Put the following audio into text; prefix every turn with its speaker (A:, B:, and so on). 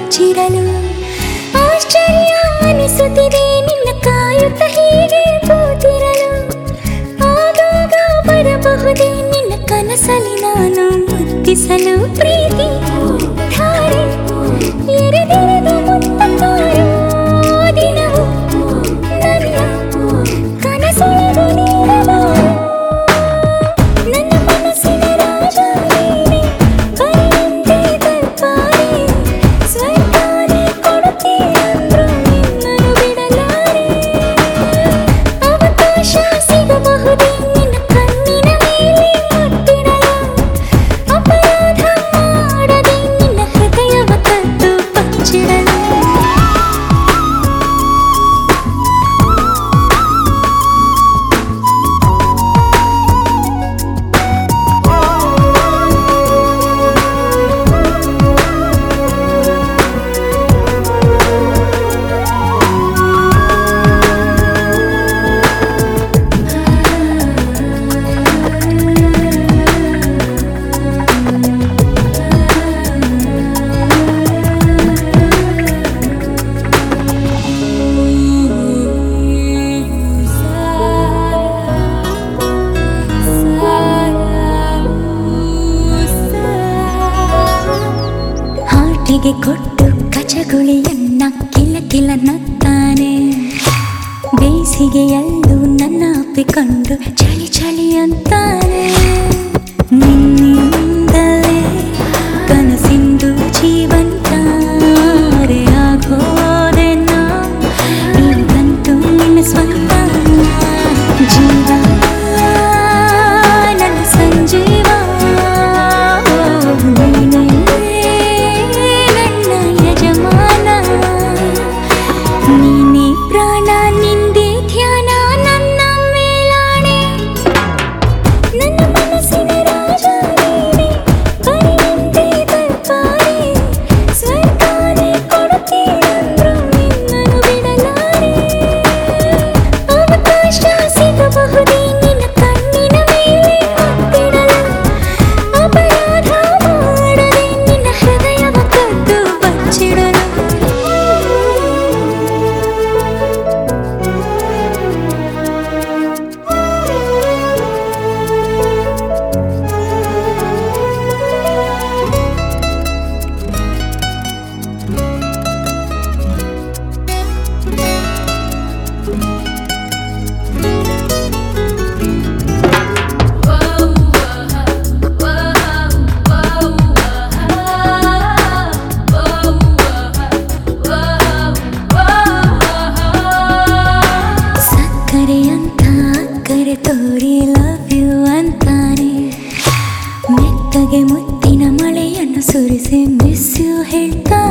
A: ಬಚ್ಚಿಡಲು ಆಶ್ಚರ್ಯ ಅನಿಸುತ್ತಿದೆ ನಿನ್ನ ಕಾಯುತ್ತ ಹೀಗೆ ಕೂತಿರಲು ಆಗಾಗ ಬರಬಹುದೇ ನಿನ್ನ ಕನಸಲಿ ನಾನು ಮುತ್ತಿಸಲು ಪ್ರೀತಿ ಧಾರೆ ಎರೆದೆರೆದು ಮುತ್ತುತ್ತಾರೋ ದಿನವೂ ನನ್ನ ಕನಸೊಳಗೆ ನೀಡಬಾರೋ ನನ್ನ ಮನಸ್ಸಿನ ರಾಜ ನೀನೆ ಬರೆಯಂತೆ ತರ್ಪಾರೆ ಸ್ವರ್ಗಾನೇ ಕೊಡುತ್ತೀರಂದ್ರು ನಿನ್ನನ್ನು ಬಿಡಲಾರೆ ಅವಕಾಶ ಸಿಗಬಹುದೇ ನಿನ್ನ ಕಣ್ಣಿನ ಮೇಲೆ ಮುತ್ತಿಡಲು ಅಪರಾಧ ಮಾಡದೆ ನಿನ್ನ ಹೃದಯವ ಕದ್ದು ಬಚ್ಚಿಡಲು ಹಾಟಿಗೆ ಕೊಟ್ಟು ಕಚಗುಳಿಯನ್ನ ಕಿಲ ಕಿಲ ನತ್ತಾನೆ ಬೇಸಿಗೆಯಲ್ಲೂ ನನ್ನ ಅಪ್ಪಿಕೊಂಡು ಚಳಿ ಚಳಿ ಅಂತಾನೆ ನಿನ್ನಿಂದಲೇ ಕನಸಿಂದು ಜೀವಂತಾರೆ ಆಗೋದೆ ನಾ ಈಗಂತೂ ನಿನ್ನ ಸ್ವಂತ ಜೀವ ನನ್ನ ಸಂಜೀವ ನೀನೇ ನನ್ನ ಯಜಮಾನ ನೀನೇ ಪ್ರಾಣ ನಿಂದೆ ಧ್ಯಾನ ನನ್ನ ಮೇಲಾಣೆ ನನ್ನ ಮನಸ್ಸಿನ ರಾಜ ನೀನೆ ಬರೆಯಂತೆ ತರ್ಪಾರೆ ಸ್ವರ್ಗಾನೇ ಕೊಡುತ್ತೀರಂದ್ರು ನಿನ್ನನ್ನು ಬಿಡಲಾರೆ ಅವಕಾಶ ಸಿಗಬಹುದೇ ನಿನ್ನ ಕಣ್ಣಿನ ಮೇಲೆ ಮುತ್ತಿಡಲು ಅಪರಾಧ ಮಾಡದೆ ನಿನ್ನ ಹೃದಯವ ಕದ್ದು ಬಚ್ಚಿಡಲು ಸಕ್ಕರೆ ಅಂತ ಅಕ್ಕರೆ ತೋರಿ ಲವ್ ಯು ಅಂತಾನೆ ಮೆತ್ತಗೆ ಮುತ್ತಿನ ಮಳೆಯನ್ನು ಸುರಿಸಿ ಮಿಸ್ ಯು ಹೇಳ್ತಾನೆ